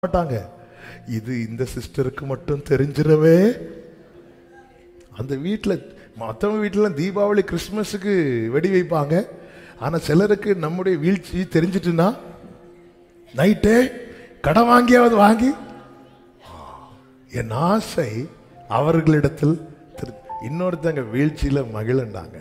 மாட்டாங்க இது இந்த சிஸ்டருக்கு மட்டும் தெரிஞ்சிடவே அந்த வீட்டில் மற்றவங்க வீட்டில் தீபாவளி கிறிஸ்மஸுக்கு வெடி வைப்பாங்க ஆனால் சிலருக்கு நம்முடைய வீழ்ச்சி தெரிஞ்சிட்டுன்னா நைட்டே கடன் வாங்கியாவது வாங்கி என் ஆசை அவர்களிடத்தில் திரு- இன்னொருத்தங்க வீழ்ச்சியில் மகிழண்டாங்க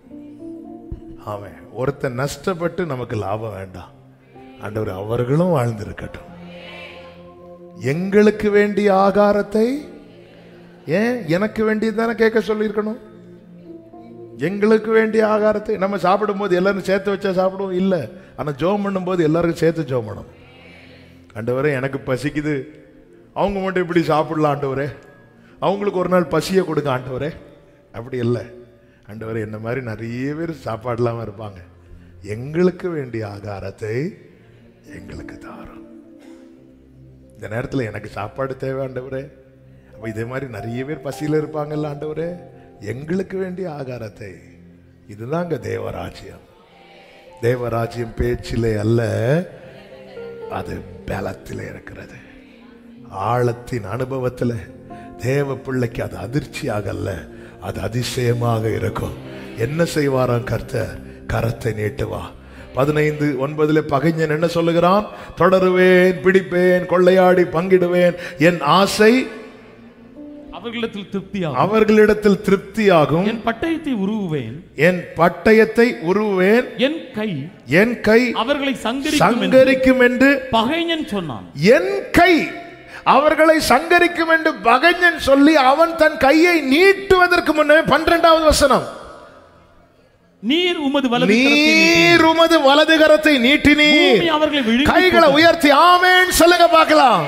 அவன் ஒருத்தன் நஷ்டப்பட்டு நமக்கு லாபம் வேண்டாம் ஆண்டவர் அவர்களும் வாழ்ந்திருக்கட்டும் எங்களுக்கு வேண்டிய ஆகாரத்தை ஏன் எனக்கு வேண்டியது தானே கேட்க சொல்லியிருக்கணும் எங்களுக்கு வேண்டிய ஆகாரத்தை நம்ம சாப்பிடும்போது எல்லாரும் சேர்த்து வச்சா சாப்பிடுவோம் இல்லை ஆனால் ஜோம் பண்ணும்போது எல்லாருக்கும் சேர்த்து ஜோம் பண்ணணும் ஆண்டவரே எனக்கு பசிக்குது அவங்க மட்டும் இப்படி சாப்பிடலாம் ஆண்டவரே அவங்களுக்கு ஒரு நாள் பசியை கொடுங்க ஆண்டவரே அப்படி இல்லை ஆண்டவரே என்ன மாதிரி நிறைய பேர் சாப்பாடு இல்லாமல் இருப்பாங்க எங்களுக்கு வேண்டிய ஆகாரத்தை எங்களுக்கு தாரும் இந்த நேரத்தில் எனக்கு சாப்பாடு தேவை ஆண்டவரே அப்போ இதே மாதிரி நிறைய பேர் பசியில் இருப்பாங்கல்ல ஆண்டவரே எங்களுக்கு வேண்டிய ஆகாரத்தை இதுதாங்க தேவராஜ்யம் தேவராஜ்யம் பேச்சிலே அல்ல அது பலத்தில் இருக்கிறது ஆழத்தின் அனுபவத்தில் தேவ பிள்ளைக்கு அது அதிர்ச்சியாக அல்ல அது அதிசயமாக இருக்கும் என்ன செய்வாராம் கர்த்தர் கரத்தை நீட்டுவா பதினைந்து ஒன்பதுல பகைஞன் என்ன சொல்லுகிறான் தொடருவேன் பிடிப்பேன் கொள்ளையாடி பங்கிடுவேன் என் ஆசை அவர்களிடத்தில் திருப்தியாகும் அவர்களிடத்தில் திருப்தியாகும் என் பட்டயத்தை உருவுவேன் என் பட்டயத்தை உருவேன் என் கை என் கை அவர்களை சங்கரிக்கும் என்று சங்கரிக்கும் என்று பகைஞன் சொன்னான் என் கை அவர்களை சங்கரிக்கும் என்று பகைஞன் சொல்லி அவன் தன் கையை நீட்டுவதற்கு முன்னே பன்னிரெண்டாவது வசனம் நீர் உமது வலது கரத்தை நீட்டி, நீர் உமது வலது கரத்தை நீட்டினீர் பூமி அவர்களை விழுங்கி கைகளை போட்டது. உயர்த்தி ஆமேன் சொல்லுங்க பார்க்கலாம்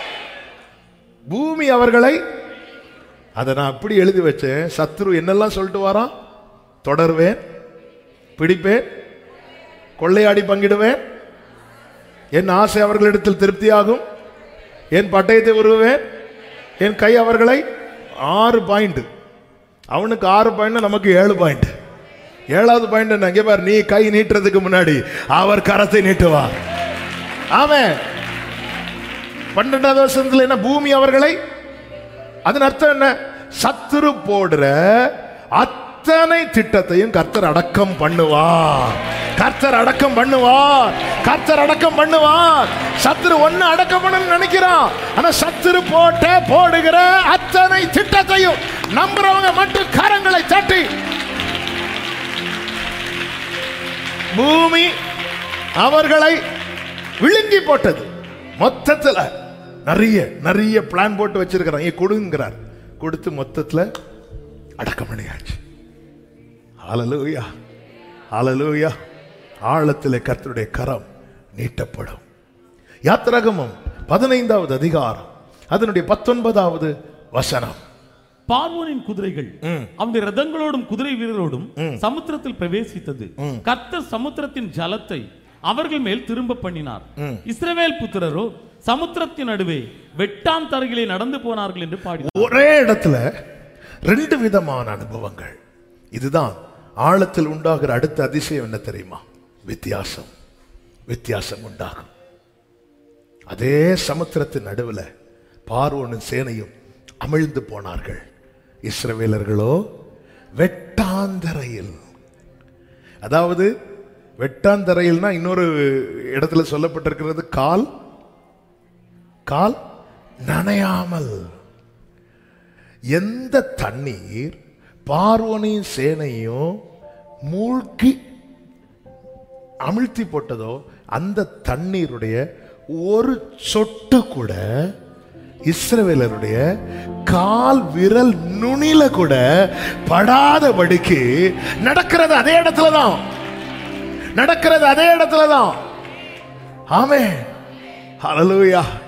பூமி அவர்களை அதை நான் அப்படி எழுதி வச்சேன் சத்ரு என்னெல்லாம் சொல்லிட்டு வாரான் தொடருவேன் பிடிப்பேன் கொள்ளையாடி பங்கிடுவேன் என் ஆசை அவர்களிடத்தில் திருப்தியாகும் என் பட்டயத்தை உருவேன் என் கை அவர்களை ஆறு பாயிண்ட் அவனுக்கு ஆறு பாயிண்ட் நமக்கு ஏழு பாயிண்ட் ஏழாவது பாயிண்ட் என்ன இங்கே பாரு நீ கை நீட்டுறதுக்கு முன்னாடி அவர் கரத்தை நீட்டுவார் ஆமென் பன்னெண்டாவது வருஷத்துல என்ன பூமி அவர்களை அதன் அர்த்தம் என்ன சத்துரு போடுற அத்தனை திட்டத்தையும் கர்த்தர் அடக்கம் பண்ணுவார் கர்த்தர் அடக்கம் பண்ணுவார் கர்த்தர் அடக்கம் பண்ணுவார் சத்துரு ஒண்ணு அடக்கம் பண்ணணும்னு நினைக்கிறான் ஆனா சத்துரு போட்ட போடுகிற அத்தனை திட்டத்தையும் நம்புறவங்க மட்டும் கரங்களை தட்டி பூமி அவர்களை விழுங்கி போட்டது மொத்தத்துல நிறைய நிறைய பிளான் போட்டு வச்சிருக்கிறான் ஏன் கொடுங்கிறார் கொடுத்து மொத்தத்துல அடக்கம் பண்ணியாச்சு ஹalleluya ஹalleluya ஆழத்திலே கர்த்தருடைய கரம் நீட்டப்படும் யாத்திராகமம் பதினைந்தாவது அதிகாரம் அதனுடைய பத்தொன்பதாவது வசனம் பார்வோனின் குதிரைகள் அவனுடைய ரதங்களோடும் குதிரை வீரரோடும் சமுத்திரத்தில் பிரவேசித்தது கர்த்தர் சமுத்திரத்தின் ஜலத்தை அவர்கள் மேல் திரும்ப பண்ணினார் இஸ்ரவேல் புத்திரரோ சமுத்திரத்தின் நடுவே வெட்டாம் தரையிலே நடந்து போனார்கள் என்று பாடி ஒரே இடத்துல ரெண்டு விதமான அனுபவங்கள் இதுதான் ஆழத்தில் உண்டாகிற அடுத்த அதிசயம் என்ன தெரியுமா வித்தியாசம் வித்தியாசம் உண்டாகும் அதே சமுத்திரத்தின் நடுவில் பார்வோனின் சேனையும் அமிழ்ந்து போனார்கள் இஸ்ரவேலர்களோ வெட்டாந்தரையில் அதாவது வெட்டாந்தரையில்னா இன்னொரு இடத்துல சொல்லப்பட்டிருக்கிறது கால் கால் நனையாமல் எந்த தண்ணீர் பார்வனையும் சேனையும் மூழ்கி அமிழ்த்தி போட்டதோ அந்த தண்ணீருடைய ஒரு சொட்டு கூட இஸ்ரவேலருடைய கால் விரல் நுனில கூட படாதபடிக்கு நடக்கிறது அதே இடத்துல தான் நடக்கிறது அதே இடத்துல தான் ஆமே ஹalleluya